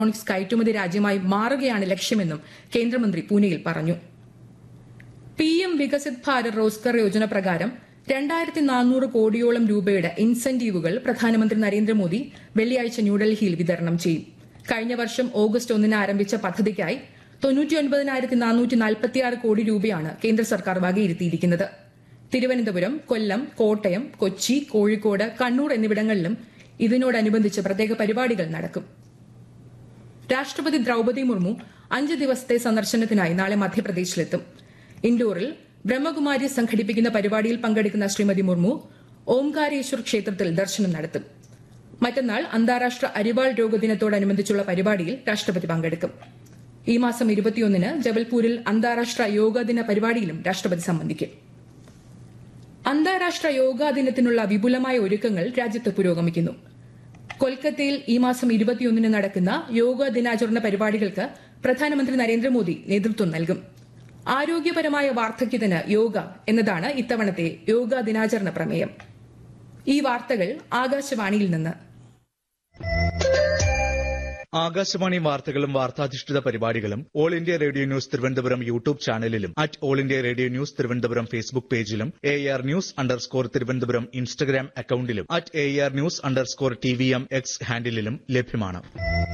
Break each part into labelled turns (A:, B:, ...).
A: Electronics കയറ്റുമതി രാജ്യമായി മാറുകയാണ് ലക്ഷ്യമെന്നും കേന്ദ്രമന്ത്രി പൂനെയിൽ പറഞ്ഞു പി എം വികസിത് ഭാരത് റോസ്ഗർ യോജന പ്രകാരം രണ്ടായിരത്തി നാനൂറ് കോടിയോളം രൂപയുടെ ഇൻസെന്റീവുകൾ പ്രധാനമന്ത്രി നരേന്ദ്രമോദി വെള്ളിയാഴ്ച ന്യൂഡൽഹിയിൽ വിതരണം ചെയ്യും കഴിഞ്ഞ വർഷം ഓഗസ്റ്റ് ഒന്നിന് ആരംഭിച്ച പദ്ധതിക്കായി തൊണ്ണൂറ്റിയൊൻപതിനായിരത്തി നാനൂറ്റി നാൽപ്പത്തിയാറ് കോടി രൂപയാണ് കേന്ദ്ര സർക്കാർ വകയിരുത്തിയിരിക്കുന്നത് തിരുവനന്തപുരം കൊല്ലം കോട്ടയം കൊച്ചി കോഴിക്കോട് കണ്ണൂർ എന്നിവിടങ്ങളിലും ഇതിനോടനുബന്ധിച്ച് പ്രത്യേക പരിപാടികൾ നടക്കും രാഷ്ട്രപതി ദ്രൌപദി മുർമു അഞ്ച് ദിവസത്തെ സന്ദർശനത്തിനായി നാളെ മധ്യപ്രദേശിലെത്തും ഇൻഡോറിൽ ബ്രഹ്മകുമാരി സംഘടിപ്പിക്കുന്ന പരിപാടിയിൽ പങ്കെടുക്കുന്ന ശ്രീമതി മുർമു ഓംകാരേശ്വർ ക്ഷേത്രത്തിൽ ദർശനം നടത്തും മറ്റന്നാൾ അന്താരാഷ്ട്ര അരിവാൾ രോഗദിനത്തോടനുബന്ധിച്ചുള്ള പരിപാടിയിൽ രാഷ്ട്രപതി പങ്കെടുക്കും ഈ മാസം ഇരുപത്തിയൊന്നിന് ജബൽപൂരിൽ അന്താരാഷ്ട്ര യോഗാ ദിന പരിപാടിയിലും രാഷ്ട്രപതി സംബന്ധിക്കും അന്താരാഷ്ട്ര യോഗാ ദിനത്തിനുള്ള വിപുലമായ ഒരുക്കങ്ങൾ രാജ്യത്ത് പുരോഗമിക്കുന്നു കൊൽക്കത്തയിൽ ഈ മാസം ഇരുപത്തിയൊന്നിന് നടക്കുന്ന യോഗ ദിനാചരണ പരിപാടികൾക്ക് പ്രധാനമന്ത്രി നരേന്ദ്രമോദി നേതൃത്വം നൽകും ആരോഗ്യപരമായ വാർദ്ധക്യത്തിന് യോഗ എന്നതാണ് ഇത്തവണത്തെ യോഗ ദിനാചരണ പ്രമേയം ഈ വാർത്തകൾ ആകാശവാണിയിൽ നിന്ന്
B: ആകാശവാണി വാർത്തകളും വാർത്താധിഷ്ഠിത പരിപാടികളും All India Radio news Thiruvananthapuram YouTube ചാനലിലും at All India Radio news Thiruvananthapuram Facebook പേജിലും A R news underscore Thiruvananthapuram Instagram അക്കൌണ്ടിലും at A R news underscore T V M X ഹാൻഡിലും ലഭ്യമാണ്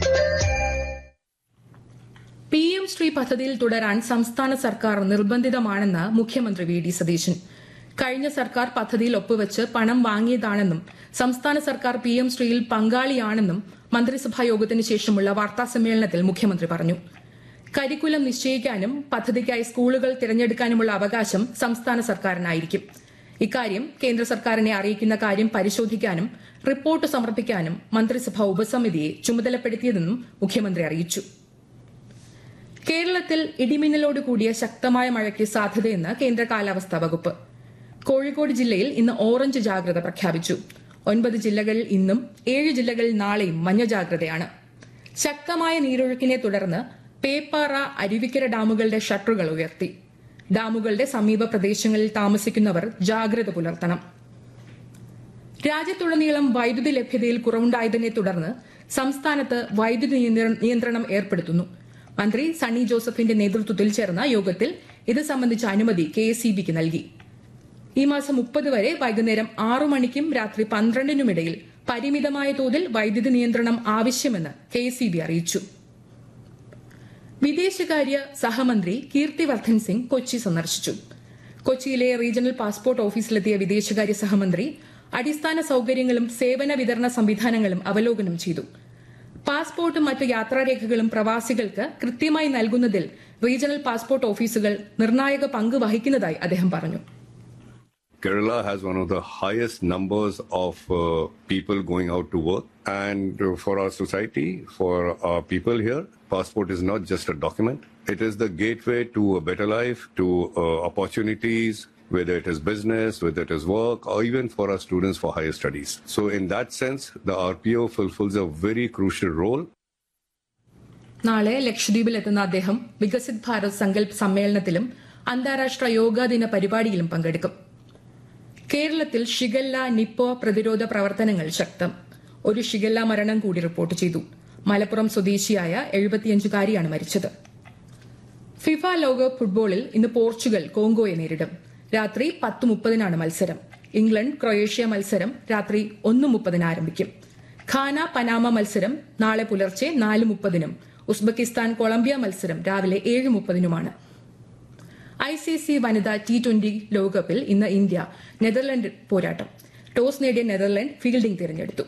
A: പി എം ശ്രീ പദ്ധതിയിൽ തുടരാൻ സംസ്ഥാന സർക്കാർ നിർബന്ധിതമാണെന്ന് മുഖ്യമന്ത്രി വി ഡി സതീശൻ കഴിഞ്ഞ സർക്കാർ പദ്ധതിയിൽ ഒപ്പുവെച്ച് പണം വാങ്ങിയതാണെന്നും സംസ്ഥാന സർക്കാർ പി എം ശ്രീയിൽ പങ്കാളിയാണെന്നും മന്ത്രിസഭാ യോഗത്തിന് ശേഷമുള്ള വാർത്താസമ്മേളനത്തിൽ മുഖ്യമന്ത്രി പറഞ്ഞു കരിക്കുലം നിശ്ചയിക്കാനും പദ്ധതിക്കായി സ്കൂളുകൾ തിരഞ്ഞെടുക്കാനുമുള്ള അവകാശം സംസ്ഥാന സർക്കാരിനായിരിക്കും ഇക്കാര്യം കേന്ദ്ര സർക്കാരിനെ അറിയിക്കുന്ന കാര്യം പരിശോധിക്കാനും റിപ്പോർട്ട് സമർപ്പിക്കാനും മന്ത്രിസഭാ ഉപസമിതിയെ ചുമതലപ്പെടുത്തിയതെന്നും മുഖ്യമന്ത്രി അറിയിച്ചു കേരളത്തിൽ ഇടിമിന്നലോട് കൂടിയ ശക്തമായ മഴയ്ക്ക് സാധ്യതയെന്ന് കേന്ദ്ര കാലാവസ്ഥാ വകുപ്പ് കോഴിക്കോട് ജില്ലയിൽ ഇന്ന് ഓറഞ്ച് ജാഗ്രത പ്രഖ്യാപിച്ചു ഒൻപത് ജില്ലകളിൽ ഇന്നും ഏഴ് ജില്ലകളിൽ നാളെയും മഞ്ഞ ജാഗ്രതയാണ് ശക്തമായ നീരൊഴുക്കിനെ തുടർന്ന് പേപ്പാറ അരുവിക്കര ഡാമുകളുടെ ഷട്ടറുകൾ ഉയർത്തി ഡാമുകളുടെ സമീപ പ്രദേശങ്ങളിൽ താമസിക്കുന്നവർ ജാഗ്രത പുലർത്തണം രാജ്യത്തുടനീളം വൈദ്യുതി ലഭ്യതയിൽ കുറവുണ്ടായതിനെ തുടർന്ന് സംസ്ഥാനത്ത് വൈദ്യുതി നിയന്ത്രണം ഏർപ്പെടുത്തുന്നു മന്ത്രി സണ്ണി ജോസഫിന്റെ നേതൃത്വത്തിൽ ചേർന്ന യോഗത്തിൽ ഇത് സംബന്ധിച്ച അനുമതി കെ എസ് നൽകി ഈ മാസം മുപ്പത് വരെ വൈകുന്നേരം ആറു മണിക്കും രാത്രി പന്ത്രണ്ടിനുമിടയിൽ പരിമിതമായ തോതിൽ വൈദ്യുതി നിയന്ത്രണം ആവശ്യമെന്ന് കെ അറിയിച്ചു വിദേശകാര്യ സഹമന്ത്രി കീർത്തിവർദ്ധൻ സിംഗ് കൊച്ചി സന്ദർശിച്ചു കൊച്ചിയിലെ റീജിയണൽ പാസ്പോർട്ട് ഓഫീസിലെത്തിയ വിദേശകാര്യ സഹമന്ത്രി അടിസ്ഥാന സൌകര്യങ്ങളും സേവന വിതരണ സംവിധാനങ്ങളും അവലോകനം ചെയ്തു പാസ്പോർട്ടും മറ്റ് യാത്രാരേഖകളും പ്രവാസികൾക്ക് കൃത്യമായി നൽകുന്നതിൽ റീജിയണൽ പാസ്പോർട്ട് ഓഫീസുകൾ നിർണായക പങ്ക് വഹിക്കുന്നതായി അദ്ദേഹം പറഞ്ഞു
C: Kerala has one of the highest numbers of uh, people going out to work. And uh, for our society, for our people here, passport is not just a document. It is the gateway to a better life, to uh, opportunities, whether it is business, whether it is work, or even for our students for higher studies. So in that sense, the RPO fulfills a very crucial role.
A: നാളെ ലക്ഷദ്വീപിലെത്തുന്ന അദ്ദേഹം വികസിത് ഭാരത് സങ്കല്പ് സമ്മേളനത്തിലും അന്താരാഷ്ട്ര യോഗാ ദിന പരിപാടിയിലും പങ്കെടുക്കും കേരളത്തിൽ shigella നിപ്പോ പ്രതിരോധ പ്രവർത്തനങ്ങൾ ശക്തം ഒരു ഷിഗല്ല മരണം കൂടി റിപ്പോർട്ട് ചെയ്തു മലപ്പുറം സ്വദേശിയായ എഴുപത്തിയഞ്ചുകാരിയാണ് മരിച്ചത് ഫിഫ ലോകകപ്പ് ഫുട്ബോളിൽ ഇന്ന് പോർച്ചുഗൽ കോങ്കോയെ നേരിടും രാത്രി പത്ത് മുപ്പതിനാണ് മത്സരം ഇംഗ്ലണ്ട് ക്രൊയേഷ്യ മത്സരം രാത്രി ഒന്ന് മുപ്പതിന് ആരംഭിക്കും ഖാന പനാമ മത്സരം നാളെ പുലർച്ചെ നാല് മുപ്പതിനും ഉസ്ബെക്കിസ്ഥാൻ കൊളംബിയ മത്സരം രാവിലെ ഏഴ് മുപ്പതിനുമാണ് ഐ സി സി വനിതാ ടി ട്വന്റി ലോകകപ്പിൽ ഇന്ന് ഇന്ത്യ നെതർലൻഡ് പോരാട്ടം ടോസ് നേടിയ നെതർലൻഡ് ഫീൽഡിംഗ് തിരഞ്ഞെടുത്തു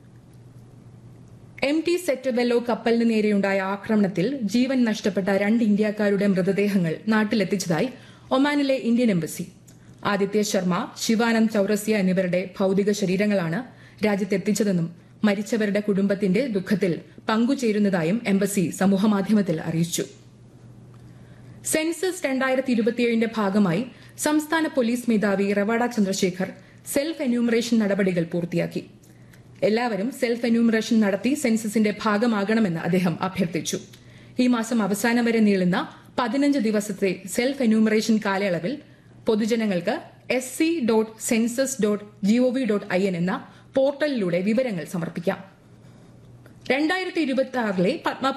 A: എം ടി സെറ്റബെല്ലോ കപ്പലിന് നേരെയുണ്ടായ ആക്രമണത്തിൽ ജീവൻ നഷ്ടപ്പെട്ട രണ്ട് ഇന്ത്യക്കാരുടെ മൃതദേഹങ്ങൾ നാട്ടിലെത്തിച്ചതായി ഒമാനിലെ ഇന്ത്യൻ എംബസി ആദിത്യ ശർമ്മ ശിവാനന്ദ് ചൌറസിയ എന്നിവരുടെ ഭൌതിക ശരീരങ്ങളാണ് രാജ്യത്തെത്തിച്ചതെന്നും മരിച്ചവരുടെ കുടുംബത്തിന്റെ ദുഃഖത്തിൽ പങ്കുചേരുന്നതായും എംബസി സമൂഹമാധ്യമത്തിൽ അറിയിച്ചു സെൻസസ് രണ്ടായിരത്തി ഇരുപത്തിയേഴിന്റെ ഭാഗമായി സംസ്ഥാന പോലീസ് മേധാവി റവാഡ ചന്ദ്രശേഖർ സെൽഫ് എന്യൂമറേഷൻ നടപടികൾ പൂർത്തിയാക്കി എല്ലാവരും സെൽഫ് എന്യൂമറേഷൻ നടത്തി സെൻസസിന്റെ ഭാഗമാകണമെന്ന് അദ്ദേഹം അഭ്യർത്ഥിച്ചു ഈ മാസം അവസാനം വരെ നീളുന്ന പതിനഞ്ച് ദിവസത്തെ സെൽഫ് എന്യൂമറേഷൻ കാലയളവിൽ പൊതുജനങ്ങൾക്ക് S C dot census dot GOV dot I N എന്ന പോർട്ടലിലൂടെ വിവരങ്ങൾ സമർപ്പിക്കാം രണ്ടായിരത്തി ഇരുപത്തി ആറിലെ പത്മ